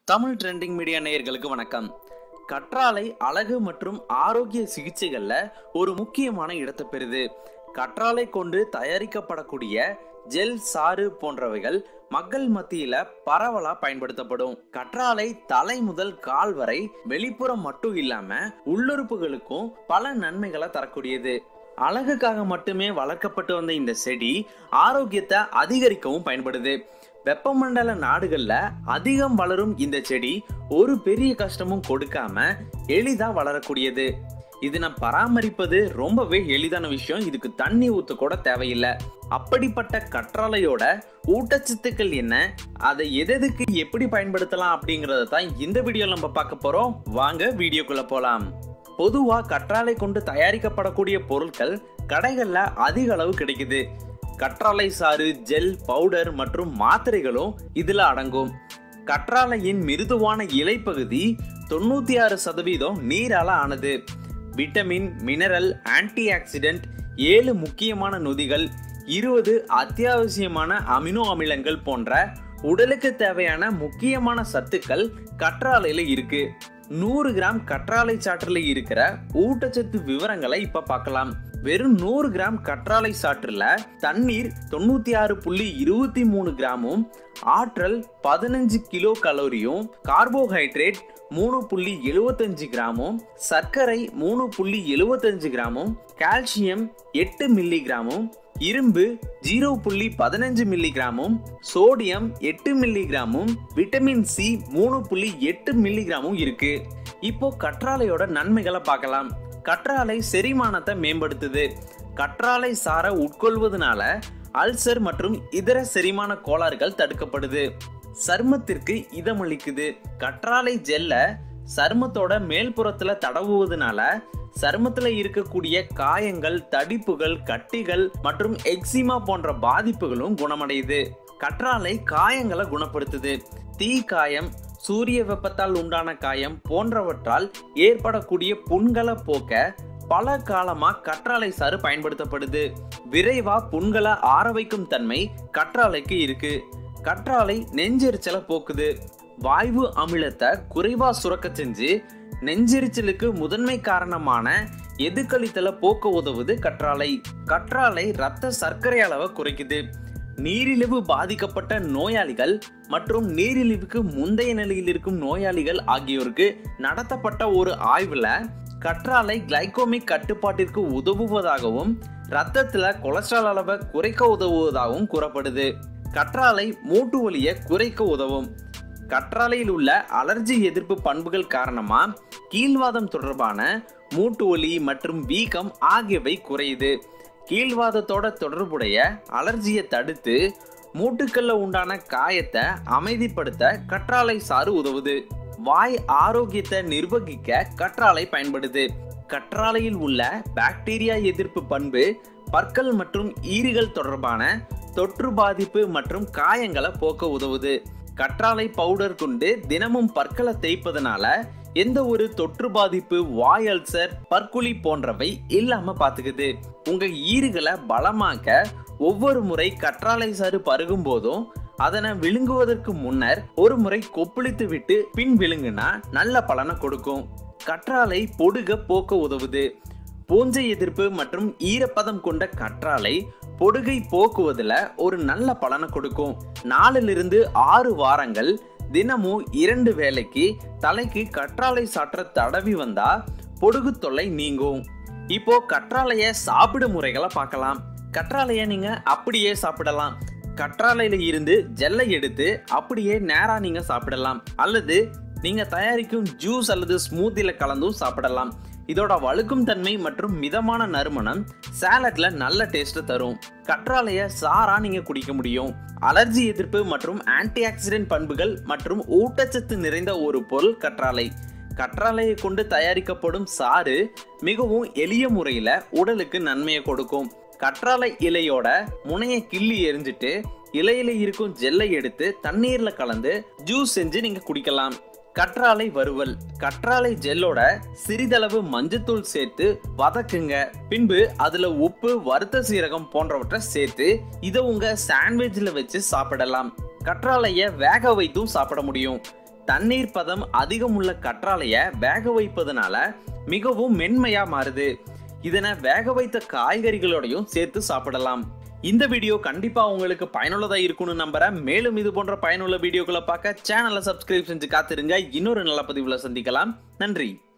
Tamil trending media நேயர்களுக்கு வணக்கம் கற்றாழை அழகு மற்றும் ஆரோக்கிய சிகிச்சைகள்ல ஒரு முக்கியமான இடத்தை பெறுது கற்றாழை கொண்டு தயாரிக்கப்படக்கூடிய ஜெல் சாறு போன்றவைகள் மக்கள் மத்தியில பரவலா பயன்படுத்தப்படும் கற்றாழை தலை முதல் கால் வரை வெளிப்புறம் மட்டும் இல்லாம உள்ளுறுப்புகளுக்கும் பல நன்மைகளை தரக்கூடியது அழகுக்காக மட்டுமே வளர்க்கப்பட்டு வந்த இந்த செடி ஆரோக்கியத்தை அதிகரிக்கவும் பயன்படுது வெப்பமண்டல நாடுகள்ல அதிகம் வளரும் இந்த செடி ஒரு பெரிய கஷ்டமும் கொடுக்காம எளிதா வளரக்கூடியது இதனை பராமரிப்பது ரொம்பவே எளிதான விஷயம் இதுக்கு தண்ணி ஊத்த கூட தேவையில்லை அப்படிப்பட்ட கற்றாழையோட ஊட்டச்சத்துக்கள் என்ன அதை எதெதுக்கு எப்படி பயன்படுத்தலாம் அப்படிங்கறத தான் இந்த வீடியோல நம்ம பார்க்க போறோம் வாங்க வீடியோக்குள்ள போலாம் பொதுவா கற்றாழை கொண்டு தயாரிக்கப்படக்கூடிய பொருட்கள் கடைகள்ல அதிக அளவு கிடைக்குது கற்றாழை சாறு ஜெல் பவுடர் மற்றும் மாத்திரைகளும் இதுல அடங்கும் கற்றாழையின் மிருதுவான இலைப்பகுதி தொண்ணூத்தி ஆறு சதவீதம் நீரால ஆனது விட்டமின் மினரல் ஆன்டி ஆக்சிடென்ட் ஏழு முக்கியமான நொதிகள் இருபது அத்தியாவசியமான அமினோ அமிலங்கள் போன்ற உடலுக்கு தேவையான முக்கியமான சத்துக்கள் கற்றாழையில இருக்கு நூறு கிராம் கற்றாழை சாற்றில் இருக்கிற ஊட்டச்சத்து விவரங்களை இப்ப பார்க்கலாம் வெறும் நூறு கிராம் கற்றாழை சாற்றுல தண்ணீர் தொண்ணூத்தி ஆறு புள்ளி இருபத்தி மூணு கிராமும் ஆற்றல் பதினஞ்சு கிலோ கலோரியும் கார்போஹைட்ரேட் மூணு புள்ளி எழுபத்தஞ்சு கிராமும் சர்க்கரை மூணு புள்ளி எழுபத்தஞ்சு கிராமும் கால்சியம் எட்டு மில்லி கிராமும் இரும்பு ஜீரோ புள்ளி பதினஞ்சு மில்லி கிராமும் சோடியம் எட்டு மில்லி கிராமும் விட்டமின் சி மூணு புள்ளி எட்டு மில்லி கிராமும் இருக்கு இப்போ கற்றாழையோட நன்மைகளை பார்க்கலாம் கற்றாழை செரிமானத்தை மேம்படுத்துது கற்றாழை சார உட்கொள்வதனால அல்சர் மற்றும் இதர செரிமான கோளாறுகள் தடுக்கப்படுது சருமத்திற்கு இதமளிக்குது கற்றாழை ஜெல்ல சருமத்தோட மேல்புறத்துல தடவுவதனால சருமத்துல இருக்கக்கூடிய காயங்கள் தடிப்புகள் கட்டிகள் மற்றும் எக்ஸிமா போன்ற பாதிப்புகளும் குணமடையுது கற்றாழை காயங்களை குணப்படுத்துது தீ காயம் சூரிய வெப்பத்தால் உண்டான காயம் போன்றவற்றால் ஏற்படக்கூடிய புண்களை போக்க பல காலமா கற்றாழை சாறு பயன்படுத்தப்படுது விரைவா புண்களை ஆற வைக்கும் தன்மை கற்றாழைக்கு இருக்கு கற்றாழை நெஞ்செரிச்சலை போக்குது வாய்வு அமிலத்தை குறைவா சுரக்க செஞ்சு நெஞ்செரிச்சலுக்கு முதன்மை காரணமான எதுக்களித்தலை போக்க உதவுது கற்றாழை கற்றாழை ரத்த சர்க்கரை அளவை குறைக்குது நீரிழிவு பாதிக்கப்பட்ட நோயாளிகள் மற்றும் நீரிழிவுக்கு முந்தைய நிலையில் இருக்கும் நோயாளிகள் ஆகியோருக்கு நடத்தப்பட்ட ஒரு ஆய்வுல கற்றாழை கிளைகோமிக் கட்டுப்பாட்டிற்கு உதவுவதாகவும் ரத்தத்துல கொலஸ்ட்ரால் அளவை குறைக்க உதவுவதாகவும் கூறப்படுது கற்றாழை மூட்டு வலியை குறைக்க உதவும் கற்றாழையில் உள்ள அலர்ஜி எதிர்ப்பு பண்புகள் காரணமா கீழ்வாதம் தொடர்பான மூட்டு வலி மற்றும் வீக்கம் ஆகியவை குறையுது கீழ்வாதத்தோட தொடர்புடைய அலர்ஜியை தடுத்து மூட்டுக்கல்ல உண்டான காயத்தை அமைதிப்படுத்த கற்றாழை சாறு உதவுது வாய் ஆரோக்கியத்தை நிர்வகிக்க கற்றாழை பயன்படுது கற்றாழையில் உள்ள பாக்டீரியா எதிர்ப்பு பண்பு பற்கள் மற்றும் ஈறுகள் தொடர்பான தொற்று பாதிப்பு மற்றும் காயங்களை போக்க உதவுது கற்றாழை பவுடர் கொண்டு தினமும் பற்களை தேய்ப்பதனால எந்த ஒரு தொற்று பாதிப்பு வாய் அல்சர் பற்குழி போன்றவை இல்லாம பாத்துக்குது உங்க ஈறுகளை பலமாக்க ஒவ்வொரு முறை கற்றாழை சாறு பருகும் போதும் அதனை விழுங்குவதற்கு முன்னர் ஒரு முறை கொப்பளித்து விட்டு பின் விழுங்குனா நல்ல பலனை கொடுக்கும் கற்றாழை பொடுக போக்க உதவுது பூஞ்சை எதிர்ப்பு மற்றும் ஈரப்பதம் கொண்ட கற்றாழை பொடுகை போக்குவதுல ஒரு நல்ல பலனை கொடுக்கும் நாலிலிருந்து ஆறு வாரங்கள் தினமும் இரண்டு வேளைக்கு தலைக்கு கற்றாழை சாற்ற தடவி வந்தா பொடுகு தொல்லை நீங்கும் இப்போ கற்றாழைய சாப்பிடும் முறைகளை பார்க்கலாம் கற்றாழைய நீங்க அப்படியே சாப்பிடலாம் கற்றாழையில இருந்து ஜெல்லை எடுத்து அப்படியே நேரா நீங்க சாப்பிடலாம் அல்லது நீங்க தயாரிக்கும் ஜூஸ் அல்லது ஸ்மூத்தில கலந்தும் சாப்பிடலாம் இதோட வழுக்கும் தன்மை மற்றும் மிதமான நறுமணம் சாலட்ல நல்ல டேஸ்ட் தரும் கற்றாழைய சாரா நீங்க குடிக்க முடியும் அலர்ஜி எதிர்ப்பு மற்றும் ஆன்டி ஆக்சிடென்ட் பண்புகள் மற்றும் ஊட்டச்சத்து நிறைந்த ஒரு பொருள் கற்றாழை கற்றாழையை கொண்டு தயாரிக்கப்படும் சாறு மிகவும் எளிய முறையில உடலுக்கு நன்மையை கொடுக்கும் கற்றாழை இலையோட முனைய கிள்ளி எரிஞ்சிட்டு இலையில இருக்கும் ஜெல்லை எடுத்து தண்ணீர்ல கலந்து ஜூஸ் செஞ்சு நீங்க குடிக்கலாம் கற்றாழை வறுவல் கற்றாழை ஜெல்லோட சிறிதளவு மஞ்சத்தூள் சேர்த்து வதக்குங்க பின்பு அதுல உப்பு வறுத்த சீரகம் போன்றவற்றை சேர்த்து இதை உங்க சாண்ட்விச்ல வச்சு சாப்பிடலாம் கற்றாழைய வேக வைத்தும் சாப்பிட முடியும் தண்ணீர் பதம் அதிகம் உள்ள கற்றாழைய வேக வைப்பதனால மிகவும் மென்மையா மாறுது இதனை வேக வைத்த காய்கறிகளோடையும் சேர்த்து சாப்பிடலாம் இந்த வீடியோ கண்டிப்பா உங்களுக்கு பயனுள்ளதா இருக்கும்னு நம்புறேன் மேலும் இது போன்ற பயனுள்ள வீடியோக்களை பார்க்க சேனலை சப்ஸ்கிரைப் செஞ்சு காத்திருங்க இன்னொரு நல்ல பதிவுல சந்திக்கலாம் நன்றி